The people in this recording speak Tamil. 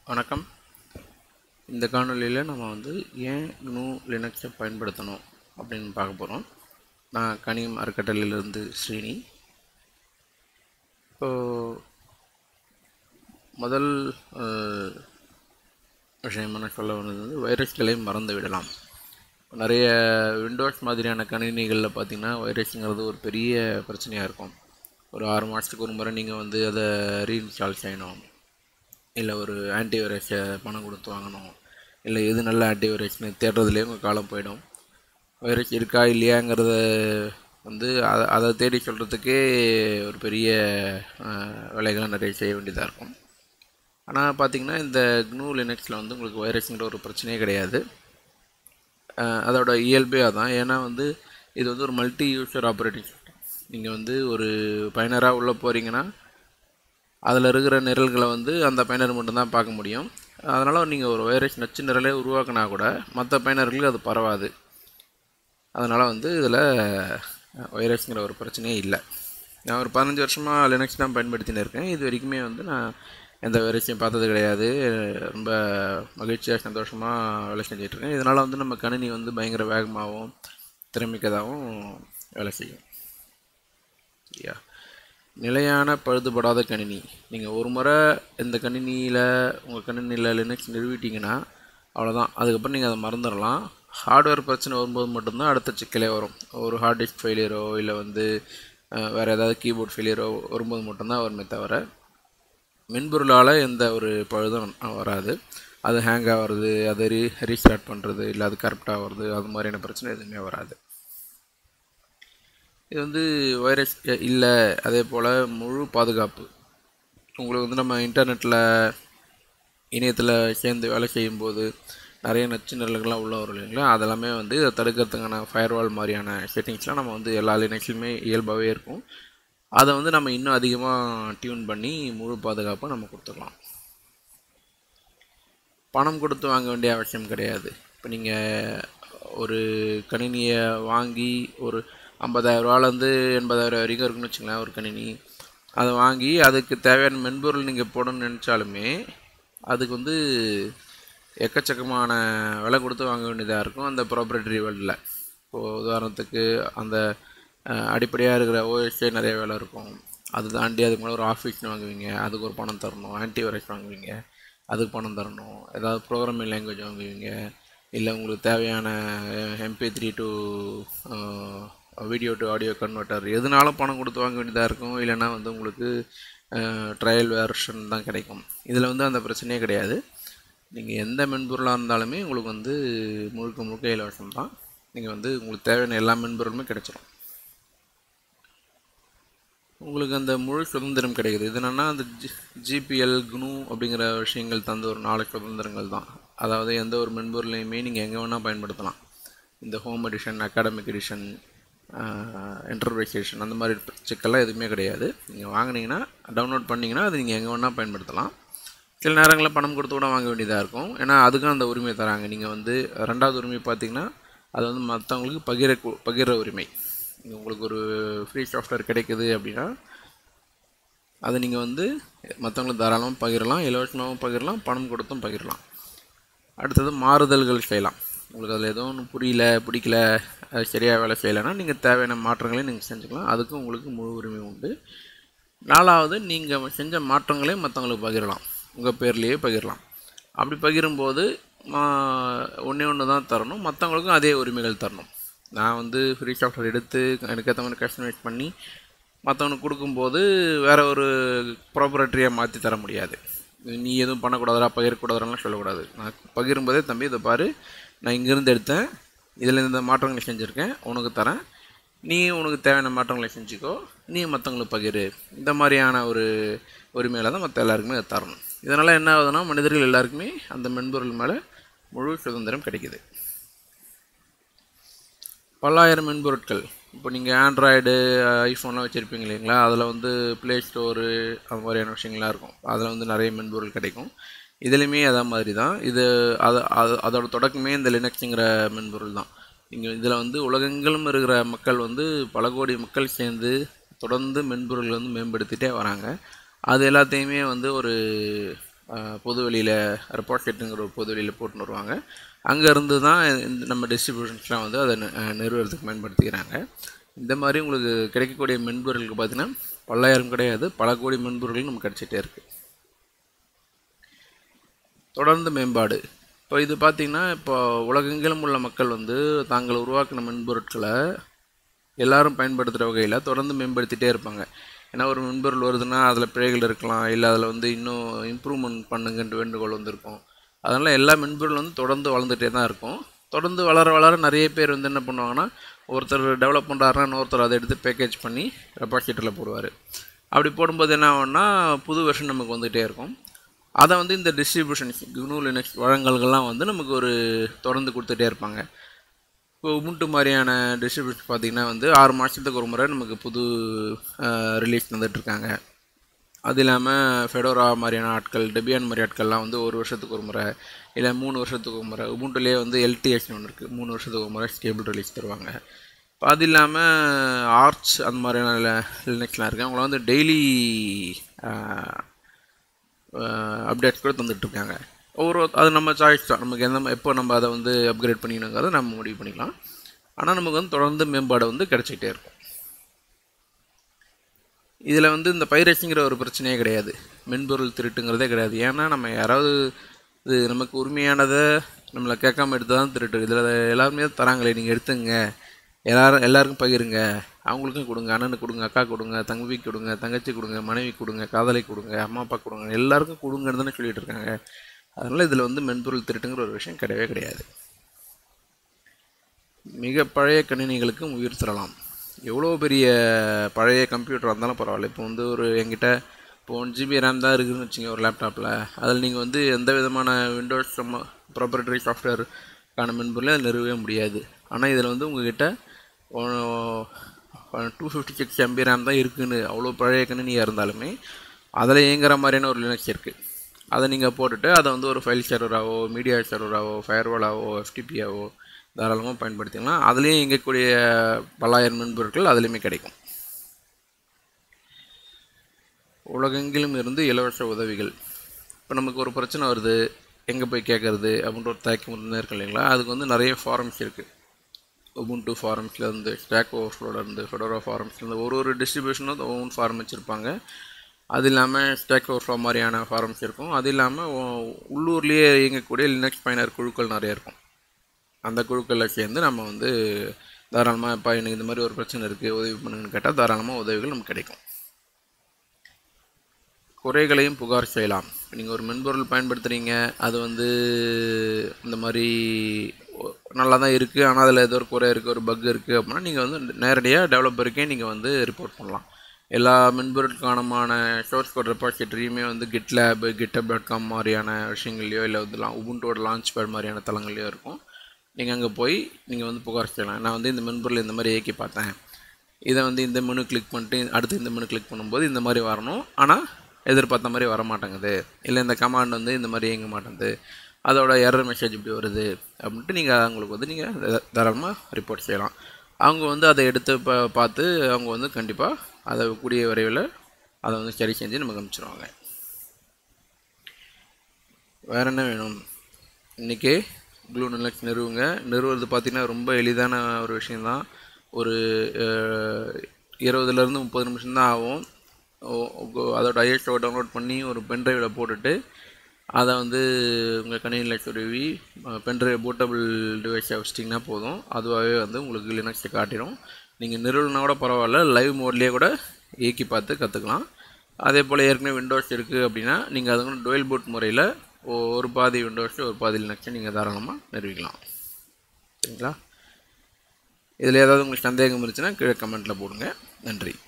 வணக்கம் இந்த காணொளியில் நம்ம வந்து ஏன் GNU லினக்ஸை பயன்படுத்தணும் அப்படின்னு பார்க்க போகிறோம் நான் கனியம் அறக்கட்டளையிலிருந்து ஸ்ரீனி இப்போது முதல் அஹ், விஷயம் என்ன சொல்ல வந்தது வந்து வைரஸ்களை மறந்து விடலாம் நிறைய விண்டோஸ் மாதிரியான கணினிகளில் பார்த்தீங்கன்னா வைரஸுங்கிறது ஒரு பெரிய பிரச்சனையாக இருக்கும் ஒரு ஆறு மாதத்துக்கு ஒரு முறை நீங்கள் வந்து அதை ரீஇன்ஸ்டால் செய்யணும் இல்லை ஒரு ஆன்டிவைரஸை பணம் கொடுத்து வாங்கணும் இல்லை எது நல்ல ஆன்டிவைரஸ்னு தேடுறதுலேயே உங்கள் காலம் போயிடும் வைரஸ் இருக்கா இல்லையாங்கிறத வந்து அதை அதை தேடி சொல்கிறதுக்கே ஒரு பெரிய அஹ், வேலைகளை நிறைய செய்ய வேண்டியதாக இருக்கும் ஆனால் பார்த்தீங்கன்னா இந்த GNU லினக்ஸில் வந்து உங்களுக்கு வைரஸ்ங்கிற ஒரு பிரச்சனையே கிடையாது அஹ், அதோட இயல்பே அதான் ஏன்னா வந்து இது வந்து ஒரு மல்டி யூசர் ஆப்ரேட்டிங் சிஸ்டம் நீங்கள் வந்து ஒரு பயனராக உள்ளே போகிறீங்கன்னா அதில் இருக்கிற நிரல்களை வந்து அந்த பயனர் மட்டும்தான் பார்க்க முடியும் அதனால் நீங்கள் ஒரு வைரஸ் நச்சு நிரலே உருவாக்கினா கூட மற்ற பயனர்களுக்கு அது பரவாது அதனால் வந்து இதில் வைரஸ்ங்கிற ஒரு பிரச்சனையே இல்லை நான் ஒரு பதினஞ்சு வருஷமாக லினக்ஸ் தான் பயன்படுத்தின்னு இருக்கேன் இது வரைக்குமே வந்து நான் எந்த வைரஸையும் பார்த்தது கிடையாது ரொம்ப மகிழ்ச்சியாக சந்தோஷமாக வேலை செஞ்சிட்ருக்கேன் இதனால் வந்து நம்ம கணினி வந்து பயங்கர வேகமாகவும் திறமிக்கதாகவும் வேலை செய்யும் சரியா நிலையான பழுதுபடாத கணினி நீங்கள் ஒரு முறை இந்த கணினியில் உங்கள் கணினியில் லினக்ஸ் நிறுவிட்டீங்கன்னா அவ்வளோதான் அதுக்கப்புறம் நீங்கள் அதை மறந்துடலாம் ஹார்ட்வேர் பிரச்சனை வரும்போது மட்டும்தான் அடுத்த சிக்கலே வரும் ஒரு ஹார்ட் டிஸ்க் ஃபெயிலியரோ இல்லை வந்து அஹ், வேறு ஏதாவது கீபோர்ட் ஃபெயிலியரோ வரும்போது மட்டும்தான் வருமே தவிர மென்பொருளால் எந்த ஒரு பழுதும் வராது அது ஹேங் ஆகிறது அதை ரீ ரீஸ்டார்ட் பண்ணுறது இல்லை அது கரெக்டாக வருது அது மாதிரியான பிரச்சனை எதுவுமே வராது இது வந்து வைரஸ் இல்லை அதே போல் முழு பாதுகாப்பு உங்களுக்கு வந்து நம்ம இன்டர்நெட்டில் இணையத்தில் சேர்ந்து வேலை செய்யும்போது நிறைய நச்சு நிரல்கள்லாம் உள்ள வரும் இல்லைங்களா அதெல்லாமே வந்து இதை தடுக்கிறதுக்கான ஃபயர்வால் மாதிரியான செட்டிங்ஸ்லாம் நம்ம வந்து எல்லா லினக்ஸ்லையுமே இயல்பாகவே இருக்கும் அதை வந்து நம்ம இன்னும் அதிகமாக டியூன் பண்ணி முழு பாதுகாப்பை நம்ம கொடுத்துக்கலாம் பணம் கொடுத்து வாங்க வேண்டிய அவசியம் கிடையாது இப்போ நீங்கள் ஒரு கணினியை வாங்கி ஒரு ஐம்பதாயிரரூவாலேருந்து எண்பதாயிரம் வரைக்கும் இருக்குன்னு வச்சுங்களேன் ஒரு கணினி அதை வாங்கி அதுக்கு தேவையான மென்பொருள் நீங்கள் போடணும்னு நினச்சாலுமே அதுக்கு வந்து எக்கச்சக்கமான விலை கொடுத்து வாங்க வேண்டியதாக இருக்கும் அந்த ப்ராப்பர்ட்டி வேர்ல்டில் இப்போது உதாரணத்துக்கு அந்த அடிப்படையாக இருக்கிற ஓஎஸ்ஏ நிறைய வேலை இருக்கும் அது தாண்டி அதுக்கு மேலே ஒரு ஆஃபீஸ்னு வாங்குவீங்க அதுக்கு ஒரு பணம் தரணும் ஆன்டிவைரஸ் வாங்குவீங்க அதுக்கு பணம் தரணும் ஏதாவது ப்ரோக்ராமிங் லாங்குவேஜ் வாங்குவீங்க இல்லை உங்களுக்கு தேவையான MP three to video to audio converter எதுனாலும் பணம் கொடுத்து வாங்க வேண்டியதாக இருக்கும் இல்லைன்னா வந்து உங்களுக்கு ட்ரையல் வெர்ஷன் தான் கிடைக்கும் இதில் வந்து அந்த பிரச்சனையே கிடையாது நீங்கள் எந்த மென்பொருளாக இருந்தாலுமே உங்களுக்கு வந்து முழுக்க முழுக்க இலவசம் தான் நீங்கள் வந்து உங்களுக்கு தேவையான எல்லா மென்பொருளுமே கிடைச்சிரும் உங்களுக்கு அந்த முழு சுதந்திரம் கிடைக்குது இது என்னென்னா அந்த ஜி ஜிபிஎல் குனு அப்படிங்கிற விஷயங்கள் தந்த ஒரு நாலு சுதந்திரங்கள் தான் அதாவது எந்த ஒரு மென்பொருளையுமே நீங்கள் எங்கே வேணால் பயன்படுத்தலாம் இந்த ஹோம் எடிஷன் அகாடமிக் எடிஷன் என்டர்பிரைசேஷன் அந்த மாதிரி சிக்கல்லாம் எதுவுமே கிடையாது நீங்கள் வாங்குனீங்கன்னா டவுன்லோட் பண்ணிங்கன்னா அது நீங்கள் எங்கே வேணால் பயன்படுத்தலாம் சில நேரங்களில் பணம் கொடுத்து கூட வாங்க வேண்டியதாக இருக்கும் ஏன்னா அதுக்கும் அந்த உரிமை தராங்க நீங்கள் வந்து ரெண்டாவது உரிமை பார்த்தீங்கன்னா அது வந்து மற்றவங்களுக்கு பகிர பகிர்ற உரிமை இங்க உங்களுக்கு ஒரு ஃப்ரீ சாஃப்ட்வேர் கிடைக்குது அப்படின்னா அதை நீங்கள் வந்து மற்றவங்களுக்கு தாராளமாக பகிரலாம் இலவசமாகவும் பகிரலாம் பணம் கொடுத்தும் பகிரலாம் அடுத்தது மாறுதல்கள் செய்யலாம் உங்களுக்கு அதில் ஏதோ ஒன்று புரியல பிடிக்கல அது சரியாக வேலை செய்யலைன்னா நீங்கள் தேவையான மாற்றங்களையும் நீங்கள் செஞ்சுக்கலாம் அதுக்கும் உங்களுக்கு முழு உரிமை உண்டு நாலாவது நீங்கள் செஞ்ச மாற்றங்களையும் மற்றவங்களுக்கு பகிரலாம் உங்கள் பேர்லேயே பகிரலாம் அப்படி பகிரும்போது ஒன்றே ஒன்று தான் தரணும் மற்றவங்களுக்கும் அதே உரிமைகள் தரணும் நான் வந்து ஃப்ரீ சாஃப்ட்வேர் எடுத்து எனக்கு ஏற்ற மாதிரி கஸ்டமைஸ் பண்ணி மற்றவனுக்கு கொடுக்கும்போது வேறு ஒரு ப்ராப்பரேட்டரியாக மாற்றி தர முடியாது நீ எதுவும் பண்ணக்கூடாதா பகிரக்கூடாதுலாம் சொல்லக்கூடாது நான் பகிரும்போதே தம்பி இதை பாரு நான் இங்கேருந்து எடுத்தேன் இதில் இந்த மாற்றங்களை செஞ்சுருக்கேன் உனக்கு தரேன் நீ உனக்கு தேவையான மாற்றங்களை செஞ்சுக்கோ நீ மற்றவங்களுக்கு பகிரு இந்த மாதிரியான ஒரு உரிமையில தான் மற்ற எல்லாருக்குமே அதை தரணும் இதனால் என்ன ஆகுதுன்னா மனிதர்கள் எல்லாருக்குமே அந்த மென்பொருள் மேலே முழு சுதந்திரம் கிடைக்குது பல்லாயிரம் மென்பொருட்கள் இப்போ நீங்கள் ஆண்ட்ராய்டு ஐஃபோன்லாம் வச்சுருப்பீங்க இல்லைங்களா அதில் வந்து ப்ளே ஸ்டோரு அது மாதிரியான விஷயங்கள்லாம் இருக்கும் அதில் வந்து நிறைய மென்பொருள் கிடைக்கும் இதுலேயுமே அதே மாதிரி தான் இது அது அது அதோட தொடக்கமே இந்த லினக்ஸுங்கிற மென்பொருள் தான் இங்கே இதில் வந்து உலகெங்கிலும் இருக்கிற மக்கள் வந்து பல கோடி மக்கள் சேர்ந்து தொடர்ந்து மென்பொருள் வந்து மேம்படுத்திட்டே வராங்க அது எல்லாத்தையுமே வந்து ஒரு பொது வெளியில் ரெப்பார்ட்ஷெட்டுங்கிற ஒரு பொது வெளியில் போட்டுன்னு வருவாங்க அங்கேருந்து தான் இந்த நம்ம டிஸ்ட்ரிபியூஷன்ஸ்லாம் வந்து அதை நி- அஹ் நிறுவனத்துக்கு பயன்படுத்திக்கிறாங்க இந்த மாதிரி உங்களுக்கு கிடைக்கக்கூடிய மென்பொருளுக்கு பார்த்தீங்கன்னா பல்லாயிரம் கிடையாது பல கோடி மென்பொருள் நமக்கு கிடச்சிட்டே இருக்குது தொடர்ந்து மேம்பாடு இப்போ இது பார்த்திங்கன்னா இப்போ உலகெங்கிலும் உள்ள மக்கள் வந்து தாங்கள் உருவாக்கின மென்பொருட்களை எல்லாரும் பயன்படுத்துகிற வகையில் தொடர்ந்து மேம்படுத்திட்டே இருப்பாங்க ஏன்னா ஒரு மென்பொருள் வருதுன்னா அதில் பிழைகள் இருக்கலாம் இல்லை அதில் வந்து இன்னும் இம்ப்ரூவ்மெண்ட் பண்ணுங்கன்ட்டு வேண்டுகோள் வந்திருக்கும் அதனால் எல்லா மென்பொருளும் வந்து தொடர்ந்து வளர்ந்துட்டே தான் இருக்கும் தொடர்ந்து வளர வளர நிறைய பேர் வந்து என்ன பண்ணுவாங்கன்னா ஒருத்தர் டெவலப் பண்ணுறாருன்னா இன்னொருத்தர் அதை எடுத்து பேக்கேஜ் பண்ணி ரெப்பாசிட்டரில் போடுவார் அப்படி போடும்போது என்ன ஆகும்னா புது வெர்ஷன் நமக்கு வந்துகிட்டே இருக்கும் அதை வந்து இந்த டிஸ்ட்ரிபியூஷன் GNU லினக்ஸ் வழங்கல்கள்லாம் வந்து நமக்கு ஒரு தொடர்ந்து கொடுத்துட்டே இருப்பாங்க இப்போ உமுண்டு மாதிரியான டிஸ்ட்ரிபியூஷன் பார்த்திங்கன்னா வந்து ஆறு மாதத்துக்கு ஒரு முறை நமக்கு புது ரிலீஸ் இருக்காங்க அது இல்லாமல் ஃபெடோரா மாதிரியான ஆட்கள் டெபியான் மாதிரி ஆட்கள்லாம் வந்து ஒரு வருஷத்துக்கு ஒரு முறை இல்லை மூணு வருஷத்துக்கு ஒரு முறை உமுண்டுலேயே வந்து எல்டிஎஸ்னு ஒன்று இருக்குது மூணு வருஷத்துக்கு ஒரு முறை ஸ்டேபிள் ரிலீஸ் தருவாங்க இப்போ அது இல்லாமல் ஆர்ச் அந்த மாதிரியான லினக்ஸ்லாம் இருக்குது அவங்கள வந்து டெய்லி அப்டேட்ஸ் கூட தந்துட்டுருக்காங்க ஒவ்வொரு அது நம்ம சாய்ஸ் தான் நமக்கு எந்த எப்போ நம்ம அதை வந்து அப்கிரேட் பண்ணிக்கணுங்கிறத நம்ம முடிவு பண்ணிக்கலாம் ஆனால் நமக்கு வந்து தொடர்ந்து மேம்பாடு வந்து கிடச்சிக்கிட்டே இருக்கும் இதில் வந்து இந்த பைரசிங்கிற ஒரு பிரச்சனையே கிடையாது மென்பொருள் திருட்டுங்கிறதே கிடையாது ஏன்னா நம்ம யாராவது இது நமக்கு உரிமையானதை நம்மளை கேட்காம எடுத்து தான் திருட்டு இதில் எல்லாருமே தராங்களே நீங்கள் எடுத்துங்க எல்லாரும் எல்லாருக்கும் பகிருங்க அவங்களுக்கும் கொடுங்க அண்ணனுக்கு கொடுங்க அக்கா கொடுங்க தம்பிக்கு கொடுங்க தங்கச்சி கொடுங்க மனைவி கொடுங்க காதலை கொடுங்க அம்மா அப்பா கொடுங்க எல்லாருக்கும் கொடுங்கன்னு தானே சொல்லிட்டு இருக்காங்க அதனால் இதில் வந்து மென்பொருள் திருட்டுங்கிற ஒரு விஷயம் கிடையவே கிடையாது மிக பழைய கணினிகளுக்கும் உயிர் தரலாம் எவ்வளோ பெரிய பழைய கம்ப்யூட்டர் இருந்தாலும் பரவாயில்ல இப்போ வந்து ஒரு என்கிட்ட இப்போ ஒன் ஜிபி ரேம் தான் இருக்குதுன்னு வச்சுங்க ஒரு லேப்டாப்பில் அதில் நீங்கள் வந்து எந்த விதமான விண்டோஸ் ப்ராப்பர்ட்டரி சாஃப்ட்வேருக்கான மென்பொருளை அதில் நிறுவவே முடியாது ஆனால் இதில் வந்து உங்ககிட்ட two fifty six MB RAM தான் இருக்குன்னு அவ்வளோ பழைய கணினியாக இருந்தாலுமே அதில் இயங்குற மாதிரியான ஒரு லினக்ஸ் இருக்குது அதை நீங்கள் போட்டுட்டு அதை வந்து ஒரு ஃபைல் சர்வராகவோ மீடியா சர்வராகவோ ஃபயர்வாலாவோ எஃப்டிபியாவோ தாராளமாக பயன்படுத்திக்கலாம் அதுலேயும் இயங்கக்கூடிய பல்லாயிரம் மென்பொருட்கள் அதுலேயுமே கிடைக்கும் உலகெங்கிலும் இருந்து இலவச உதவிகள் இப்போ நமக்கு ஒரு பிரச்சனை வருது எங்கே போய் கேட்குறது அப்படின்ற ஒரு தயக்கம் இருந்து இருக்கு இல்லைங்களா அதுக்கு வந்து நிறைய ஃபாரம்ஸ் இருக்குது உபுண்டு ஃபாரம்ஸ்லேருந்து ஸ்டாக் ஓவர்ஃப்ளோலேருந்து ஃபெடோரா ஃபாரம்ஸ்லேருந்து ஒரு ஒரு டிஸ்ட்ரிபியூஷனும் ஓன் ஃபாரம் வச்சுருப்பாங்க அது இல்லாமல் ஸ்டாக் ஓவர்ஃப்ளோ மாதிரியான ஃபாரம்ஸ் இருக்கும் அது இல்லாமல் உள்ளூர்லேயே இயங்கக்கூடிய லினக்ஸ் பயனர் குழுக்கள் நிறைய இருக்கும் அந்த குழுக்களில் சேர்ந்து நம்ம வந்து தாராளமாக இப்போ எனக்கு இந்த மாதிரி ஒரு பிரச்சனை இருக்குது உதவி பண்ணுங்கன்னு கேட்டால் தாராளமாக உதவிகள் நமக்கு கிடைக்கும் குறைகளையும் புகார் செய்யலாம் நீங்கள் ஒரு மென்பொருள் பயன்படுத்துகிறீங்க அது வந்து இந்த மாதிரி ஒ- நல்லா தான் இருக்குது ஆனால் அதில் ஏதோ ஒரு குறை இருக்குது ஒரு பக் இருக்குது அப்படின்னா நீங்கள் வந்து நேரடியாக டெவலப்பருக்கே நீங்கள் வந்து ரிப்போர்ட் பண்ணலாம் எல்லா மென்பொருட்கானமான சோர்ஸ் கோட் ரெப்பாசிட்டரியுமே வந்து கிட்லேப் கிட்டப் டாட் காம் மாதிரியான விஷயங்கள்லையோ இல்லை வந்து உபுண்டோட லான்ச் பேட் மாதிரியான தளங்கள்லையோ இருக்கும் நீங்கள் அங்கே போய் நீங்கள் வந்து புகார் செய்யலாம் நான் வந்து இந்த மென்பொருள் இந்த மாதிரி இயக்கி பார்த்தேன் இதை வந்து இந்த மெனு கிளிக் பண்ணிட்டு அடுத்து இந்த மெனு கிளிக் பண்ணும்போது இந்த மாதிரி வரணும் ஆனால் எதிர்பார்த்த மாதிரி வர மாட்டேங்குது இல்லை இந்த கமாண்ட் வந்து இந்த மாதிரி இயங்க மாட்டேங்குது அதோட எரர் மெசேஜ் இப்படி வருது அப்படின்ட்டு நீங்கள் அவங்களுக்கு வந்து நீங்கள் தாராளமாக ரிப்போர்ட் செய்யலாம் அவங்க வந்து அதை எடுத்து பா பார்த்து அவங்க வந்து கண்டிப்பாக அதை கூடிய விரைவில் அதை வந்து சரி செஞ்சு நமக்கு அனுப்பிச்சிடுவாங்க வேறு என்ன வேணும் இன்றைக்கி க்ளூ நிலக்ஸ் நிறுவுங்க நிறுவுறது பார்த்திங்கன்னா ரொம்ப எளிதான ஒரு விஷயந்தான் ஒரு அஹ், இருபதுலேருந்து முப்பது நிமிஷம் தான் ஆகும் ஓ- ஓ- அதோட ஐஎஸ்ஓ டவுன்லோட் பண்ணி ஒரு பென்ட்ரைவில் போட்டுட்டு அதை வந்து உங்கள் கணினியில் சொருவி பென்ட்ரைவ் போர்ட்டபிள் டிவைஸை வச்சிட்டிங்கன்னா போதும் அதுவாகவே வந்து உங்களுக்கு லினக்ஸை காட்டிடும் நீங்கள் நிறுவனா கூட பரவாயில்ல லைவ் மோட்லேயே கூட இயக்கி பார்த்து கற்றுக்கலாம் அதே போல் ஏற்கனவே விண்டோஸ் இருக்குது அப்படின்னா நீங்கள் அது கூட டுவெல் பூட் முறையில் ஒரு பாதி விண்டோஸ் ஒரு பாதி லினக்ஸை நீங்கள் தாராளமாக நிறுவிக்கலாம் சரிங்களா இதில் ஏதாவது உங்களுக்கு சந்தேகம் இருந்துச்சுன்னா கீழே கமெண்ட்டில் போடுங்க நன்றி